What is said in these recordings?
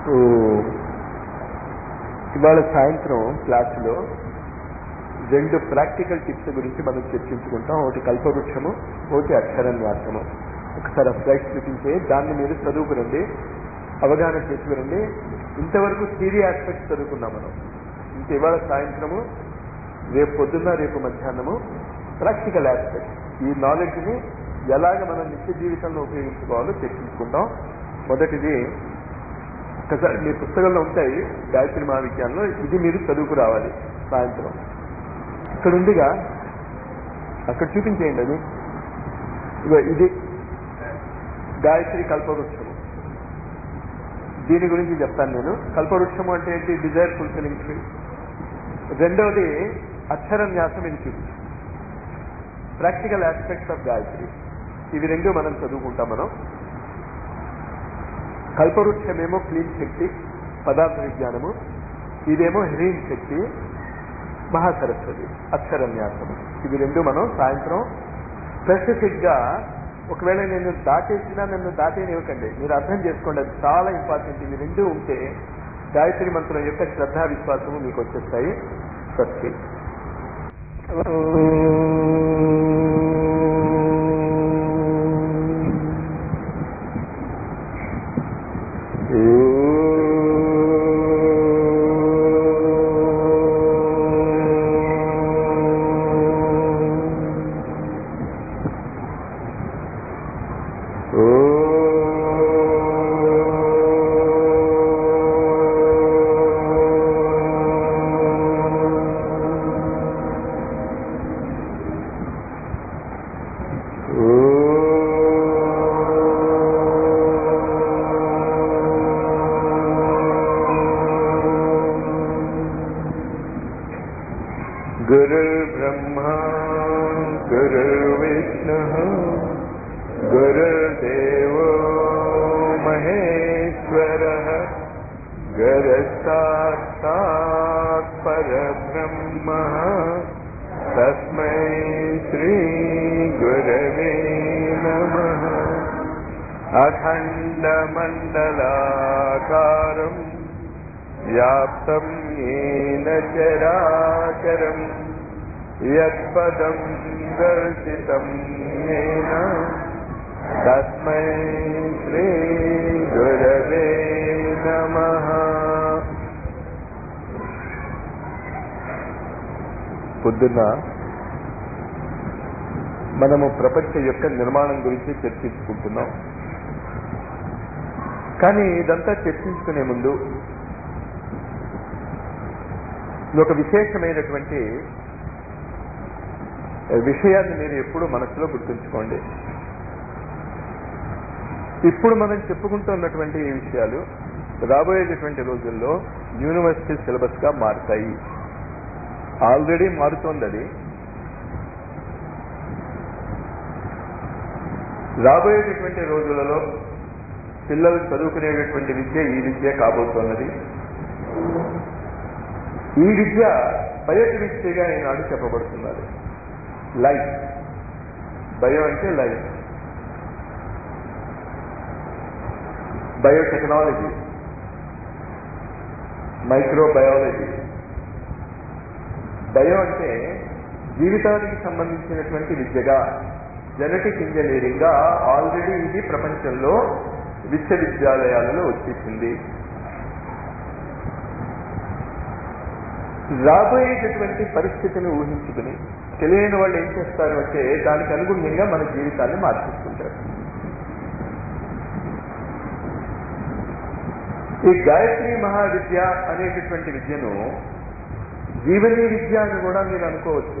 ఓ, ఇవాళ సాయంత్రం క్లాసులో రెండు ప్రాక్టికల్ టిప్స్ గురించి మనం చర్చించుకుంటాం ఒకటి కల్పవృక్షము ఒకటి అక్షరన్యాసము ఒకసారి ఆ స్లైడ్స్ చూపించే దాన్ని మీరు చదువుకురండి అవగాహన చేసుకురండి ఇంతవరకు థియరీ ఆస్పెక్ట్స్ చదువుకున్నాం మనం ఇంక ఇవాళ సాయంత్రము రేపు పొద్దున్న రేపు మధ్యాహ్నము ప్రాక్టికల్ ఆస్పెక్ట్ ఈ నాలెడ్జ్ని ఎలాగ మనం నిత్య జీవితంలో ఉపయోగించుకోవాలో చర్చించుకుంటాం మొదటిది ఒకసారి మీ పుస్తకంలో ఉంటాయి గాయత్రి మహావిజ్ఞానంలో ఇది మీరు చదువుకు రావాలి సాయంత్రం ఇక్కడ ఉందిగా అక్కడ చూపించేయండి అది ఇగో ఇది గాయత్రి కల్పవృక్షము దీని గురించి చెప్తాను నేను కల్పవృక్షము అంటే ఏంటి డిజైర్ ఫుల్ఫిలింగ్ ట్రీ రెండవది అక్షరన్యాసం ఇది చూపించు ప్రాక్టికల్ ఆస్పెక్ట్స్ ఆఫ్ గాయత్రి ఇవి రెండు మనం చదువుకుంటాం మనం కల్పవృక్షమేమో క్లీన్ శక్తి పదార్థ విజ్ఞానము ఇదేమో హ్రీం శక్తి మహాసరస్వతి అక్షరన్యాసము ఇవి రెండు మనం సాయంత్రం స్పెసిఫిక్ గా ఒకవేళ నేను దాటేసినా నన్ను దాటేనివ్వకండి మీరు అర్థం చేసుకోండి అది చాలా ఇంపార్టెంట్ ఇవి రెండు ఉంటే గాయత్రి మంత్రం యొక్క శ్రద్ధా విశ్వాసము మీకు వచ్చేస్తాయి స్వస్తి गुरुर्ब्रह्मा गुरुर्विष्णुः गुरुर्देवो महेश्वरः गुरुसाक्षात् परब्रह्मः तस्मै श्रीगुरवे नमः अखण्डमण्डलाकारम् व्याप्तं येन चराचरम् यत्पदं दर्शितं येन तस्मै श्रीगुरवे नमः పొద్దున్న మనము ప్రపంచ యొక్క నిర్మాణం గురించి చర్చించుకుంటున్నాం కానీ ఇదంతా చర్చించుకునే ముందు ఒక విశేషమైనటువంటి విషయాన్ని మీరు ఎప్పుడు మనసులో గుర్తుంచుకోండి ఇప్పుడు మనం చెప్పుకుంటున్నటువంటి ఈ విషయాలు రాబోయేటటువంటి రోజుల్లో యూనివర్సిటీ సిలబస్ గా మారుతాయి ఆల్రెడీ మారుతోంది అది రాబోయేటటువంటి రోజులలో పిల్లలు చదువుకునేటటువంటి విద్య ఈ విద్య కాబోతున్నది ఈ విద్య బయటి విద్యగా ఈనాడు చెప్పబడుతున్నది లైఫ్ బయో అంటే లైఫ్ బయోటెక్నాలజీ మైక్రోబయాలజీ బయో అంటే జీవితానికి సంబంధించినటువంటి విద్యగా జెనెటిక్ ఇంజనీరింగ్ గా ఆల్రెడీ ఇది ప్రపంచంలో విశ్వవిద్యాలయాలలో వచ్చేసింది రాబోయేటటువంటి పరిస్థితిని ఊహించుకుని తెలియని వాళ్ళు ఏం చేస్తారు అంటే దానికి అనుగుణ్యంగా మన జీవితాన్ని మార్చేసుకుంటారు ఈ గాయత్రి మహావిద్య అనేటటువంటి విద్యను జీవనీ విద్య అని కూడా మీరు అనుకోవచ్చు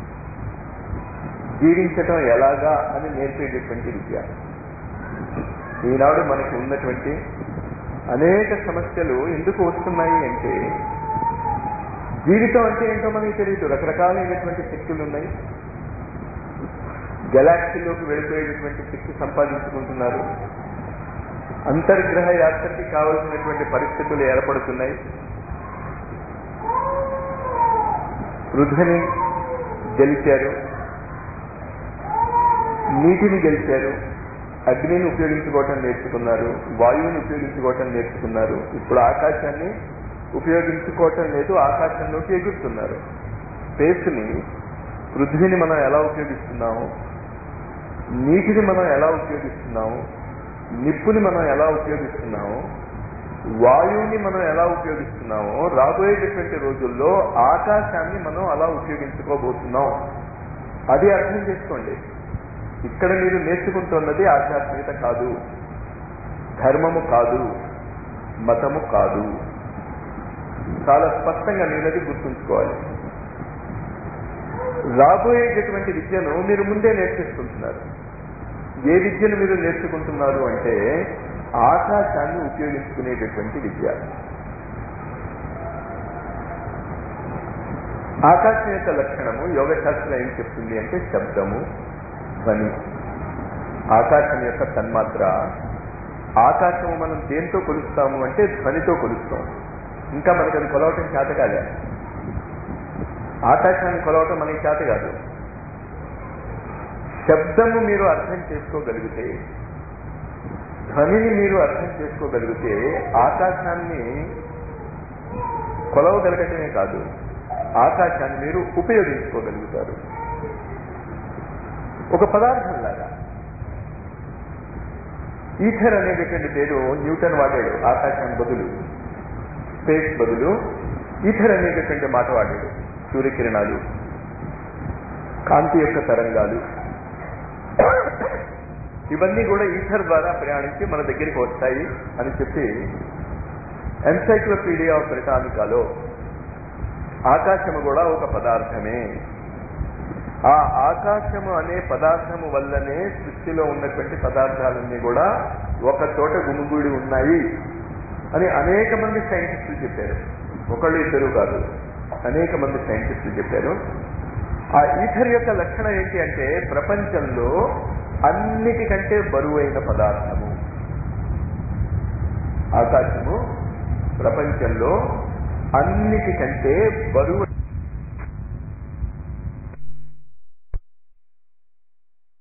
జీవించటం ఎలాగా అని నేర్పేటటువంటి విద్య ఈనాడు మనకి ఉన్నటువంటి అనేక సమస్యలు ఎందుకు వస్తున్నాయి అంటే జీవితం అంటే ఏంటో మనకి తెలియదు రకరకాలైనటువంటి శక్తులు ఉన్నాయి గెలాక్సీలోకి వెళ్ళిపోయేటటువంటి శక్తి సంపాదించుకుంటున్నారు అంతర్గ్రహ యాత్రకి కావలసినటువంటి పరిస్థితులు ఏర్పడుతున్నాయి పృథ్వని గెలిచారు నీటిని గెలిచారు అగ్నిని ఉపయోగించుకోవటం నేర్చుకున్నారు వాయువుని ఉపయోగించుకోవటం నేర్చుకున్నారు ఇప్పుడు ఆకాశాన్ని ఉపయోగించుకోవటం లేదు ఆకాశంలోకి ఎగురుతున్నారు స్పేస్ని పృథ్వీని మనం ఎలా ఉపయోగిస్తున్నాము నీటిని మనం ఎలా ఉపయోగిస్తున్నాము నిప్పుని మనం ఎలా ఉపయోగిస్తున్నాము వాయువుని మనం ఎలా ఉపయోగిస్తున్నామో రాబోయేటటువంటి రోజుల్లో ఆకాశాన్ని మనం అలా ఉపయోగించుకోబోతున్నాం అది అర్థం చేసుకోండి ఇక్కడ మీరు నేర్చుకుంటున్నది ఆధ్యాత్మికత కాదు ధర్మము కాదు మతము కాదు చాలా స్పష్టంగా మీరు అది గుర్తుంచుకోవాలి రాబోయేటటువంటి విద్యను మీరు ముందే నేర్చేసుకుంటున్నారు ఏ విద్యను మీరు నేర్చుకుంటున్నారు అంటే ఆకాశాన్ని ఉపయోగించుకునేటటువంటి విద్య ఆకాశం యొక్క లక్షణము యోగశాస్త్రం ఏం చెప్తుంది అంటే శబ్దము ధ్వని ఆకాశం యొక్క తన్మాత్ర ఆకాశము మనం దేంతో కొలుస్తాము అంటే ధ్వనితో కొలుస్తాం ఇంకా మనకు అది కొలవటం చేత కాదు ఆకాశాన్ని కొలవటం మనకి చేత కాదు శబ్దము మీరు అర్థం చేసుకోగలిగితే ధ్వనిని మీరు అర్థం చేసుకోగలిగితే ఆకాశాన్ని కొలవగలగటమే కాదు ఆకాశాన్ని మీరు ఉపయోగించుకోగలుగుతారు ఒక పదార్థంలాగా ఈథర్ అనేటటువంటి పేరు న్యూటన్ వాడాడు ఆకాశం బదులు స్పేస్ బదులు ఈథర్ అనేటటువంటి మాట వాడాడు సూర్యకిరణాలు కాంతి యొక్క తరంగాలు ఇవన్నీ కూడా ఈథర్ ద్వారా ప్రయాణించి మన దగ్గరికి వస్తాయి అని చెప్పి ఎన్సైక్లోపీడియా ఆఫ్ బ్రిటానికాలో ఆకాశము కూడా ఒక పదార్థమే ఆ ఆకాశము అనే పదార్థము వల్లనే సృష్టిలో ఉన్నటువంటి పదార్థాలన్నీ కూడా ఒక చోట గుమిగూడి ఉన్నాయి అని అనేక మంది సైంటిస్టులు చెప్పారు ఒకళ్ళు ఇద్దరు కాదు అనేక మంది సైంటిస్టులు చెప్పారు ఆ ఈథర్ యొక్క లక్షణం ఏంటి అంటే ప్రపంచంలో అన్నిటికంటే బరువైన పదార్థము ఆకాశము ప్రపంచంలో అన్నిటికంటే బరువు